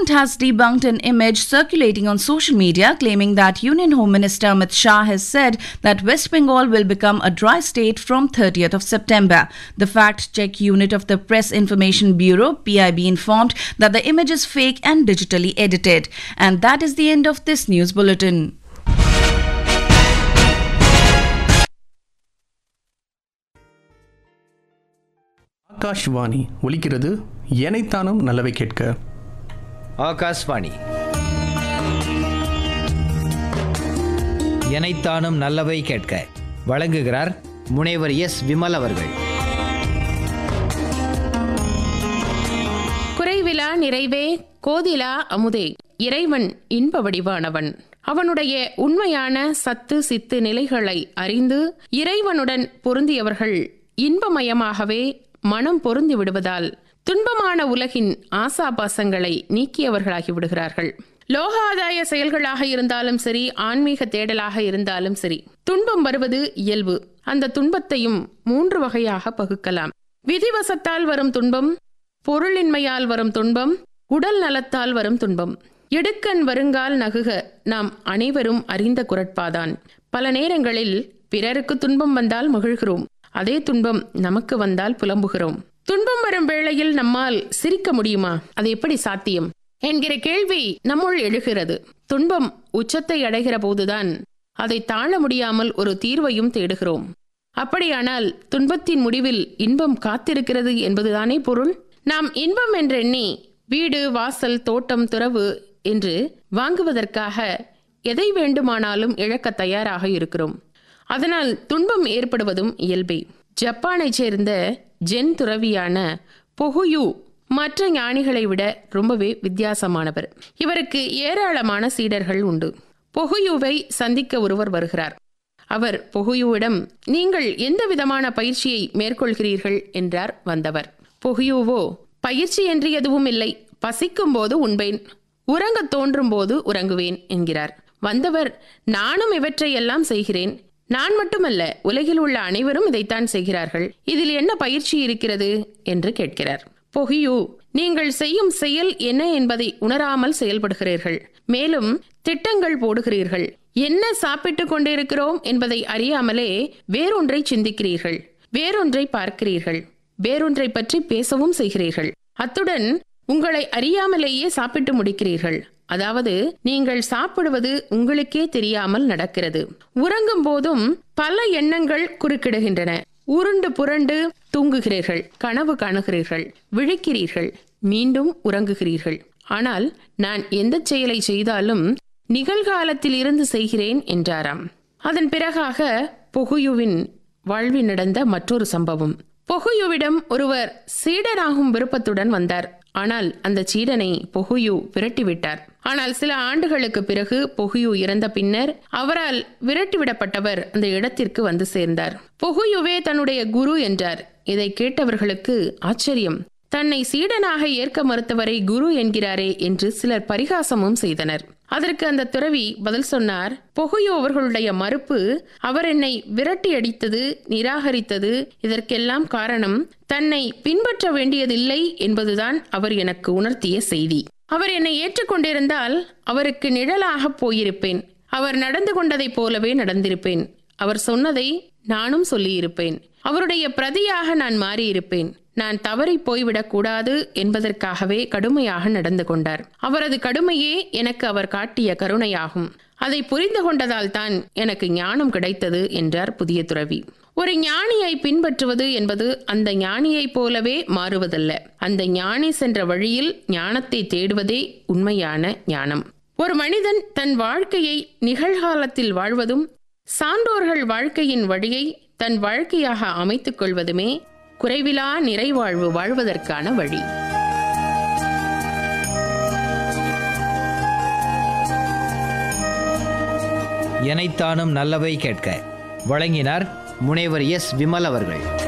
government has debunked an image circulating on social media claiming that Union Home Minister Amit Shah has said that West Bengal will become a dry state from 30th of September. The fact check unit of the Press Information Bureau, PIB, informed that the image is fake and digitally edited. And that is the end of this news bulletin. Akashvani ஒலிக்கிறது எனைத்தானும் நல்லவை கேட்க ஆகாஷ்வாணி எனைத்தானும் நல்லவை கேட்க வழங்குகிறார் முனைவர் S Vimal அவர்கள் குறைவிலா நிறைவே கோதிலா அமுதே இறைவன் இன்ப வடிவானவன் அவனுடைய உண்மையான சத்து சித்து நிலைகளை அறிந்து இறைவனுடன் பொருந்தியவர்கள் இன்பமயமாகவே மனம் பொருந்தி விடுவதால் துன்பமான உலகின் ஆசாபாசங்களை நீக்கியவர்களாகி விடுகிறார்கள் லோகாதாய செயல்களாக இருந்தாலும் சரி ஆன்மீக தேடலாக இருந்தாலும் சரி துன்பம் வருவது இயல்பு அந்த துன்பத்தையும் மூன்று வகையாக பகுக்கலாம் விதிவசத்தால் வரும் துன்பம் பொருளின்மையால் வரும் துன்பம் உடல் நலத்தால் வரும் துன்பம் இடுக்கண் வருங்கால் நகுக நாம் அனைவரும் அறிந்த குரட்பாதான் பல நேரங்களில் பிறருக்கு துன்பம் வந்தால் மகிழ்கிறோம் அதே துன்பம் நமக்கு வந்தால் புலம்புகிறோம் துன்பம் வரும் வேளையில் நம்மால் சிரிக்க முடியுமா அது எப்படி சாத்தியம் என்கிற கேள்வி நம்முள் எழுகிறது துன்பம் உச்சத்தை அடைகிற போதுதான் அதை தாழ முடியாமல் ஒரு தீர்வையும் தேடுகிறோம் அப்படியானால் துன்பத்தின் முடிவில் இன்பம் காத்திருக்கிறது என்பதுதானே பொருள் நாம் இன்பம் என்றெண்ணி வீடு வாசல் தோட்டம் துறவு என்று வாங்குவதற்காக எதை வேண்டுமானாலும் இழக்க தயாராக இருக்கிறோம் அதனால் துன்பம் ஏற்படுவதும் இயல்பே ஜப்பானைச் சேர்ந்த ஜென் துறவியான பொகுயு மற்ற ஞானிகளை விட ரொம்பவே வித்தியாசமானவர் இவருக்கு ஏராளமான சீடர்கள் உண்டு பொகுயுவை சந்திக்க ஒருவர் வருகிறார் அவர் பொகுயுவிடம் நீங்கள் எந்த விதமான பயிற்சியை மேற்கொள்கிறீர்கள் என்றார் வந்தவர் பொகுயுவோ பயிற்சி என்று எதுவும் இல்லை பசிக்கும் போது உண்பேன் உறங்க தோன்றும் போது உறங்குவேன் என்கிறார் வந்தவர் நானும் இவற்றை எல்லாம் செய்கிறேன் நான் மட்டுமல்ல உலகில் உள்ள அனைவரும் இதைத்தான் செய்கிறார்கள் இதில் என்ன பயிற்சி இருக்கிறது என்று கேட்கிறார் பொகியு நீங்கள் செய்யும் செயல் என்ன என்பதை உணராமல் செயல்படுகிறீர்கள் மேலும் திட்டங்கள் போடுகிறீர்கள் என்ன சாப்பிட்டுக் கொண்டிருக்கிறோம் என்பதை அறியாமலே வேறொன்றை சிந்திக்கிறீர்கள் வேறொன்றை பார்க்கிறீர்கள் வேறொன்றை பற்றி பேசவும் செய்கிறீர்கள் அத்துடன் உங்களை அறியாமலேயே சாப்பிட்டு முடிக்கிறீர்கள் அதாவது நீங்கள் சாப்பிடுவது உங்களுக்கே தெரியாமல் நடக்கிறது உறங்கும் போதும் பல எண்ணங்கள் குறுக்கிடுகின்றன உருண்டு புரண்டு தூங்குகிறீர்கள் கனவு காணுகிறீர்கள் விழிக்கிறீர்கள் மீண்டும் உறங்குகிறீர்கள் ஆனால் நான் எந்த செயலை செய்தாலும் நிகழ்காலத்தில் இருந்து செய்கிறேன் என்றாராம் அதன் பிறகாக பொகுயுவின் வாழ்வில் நடந்த மற்றொரு சம்பவம் பொகுயுவிடம் ஒருவர் சீடனாகும் விருப்பத்துடன் வந்தார் ஆனால் அந்த சீடனை பொகுயு விரட்டிவிட்டார் ஆனால் சில ஆண்டுகளுக்கு பிறகு பொகுயு இறந்த பின்னர் அவரால் விரட்டிவிடப்பட்டவர் அந்த இடத்திற்கு வந்து சேர்ந்தார் பொகுயுவே தன்னுடைய குரு என்றார் இதை கேட்டவர்களுக்கு ஆச்சரியம் தன்னை சீடனாக ஏற்க மறுத்தவரை குரு என்கிறாரே என்று சிலர் பரிகாசமும் செய்தனர் அதற்கு அந்த துறவி பதில் சொன்னார் பொகுயோ அவர்களுடைய மறுப்பு அவர் என்னை விரட்டி அடித்தது நிராகரித்தது இதற்கெல்லாம் காரணம் தன்னை பின்பற்ற வேண்டியதில்லை என்பதுதான் அவர் எனக்கு உணர்த்திய செய்தி அவர் என்னை ஏற்றுக்கொண்டிருந்தால் அவருக்கு நிழலாக போயிருப்பேன் அவர் நடந்து கொண்டதைப் போலவே நடந்திருப்பேன் அவர் சொன்னதை நானும் சொல்லியிருப்பேன் அவருடைய பிரதியாக நான் மாறியிருப்பேன் நான் தவறி போய்விடக் கூடாது என்பதற்காகவே கடுமையாக நடந்து கொண்டார் அவரது கடுமையே எனக்கு அவர் காட்டிய கருணையாகும் அதை புரிந்து கொண்டதால் தான் எனக்கு ஞானம் கிடைத்தது என்றார் புதிய துறவி ஒரு ஞானியை பின்பற்றுவது என்பது அந்த ஞானியைப் போலவே மாறுவதல்ல அந்த ஞானி சென்ற வழியில் ஞானத்தை தேடுவதே உண்மையான ஞானம் ஒரு மனிதன் தன் வாழ்க்கையை நிகழ்காலத்தில் வாழ்வதும் சான்றோர்கள் வாழ்க்கையின் வழியை தன் வாழ்க்கையாக அமைத்துக் கொள்வதுமே குறைவிலா நிறைவாழ்வு வாழ்வதற்கான வழி எனைத்தானும் நல்லவை கேட்க வழங்கினார் முனைவர் எஸ் விமல் அவர்கள்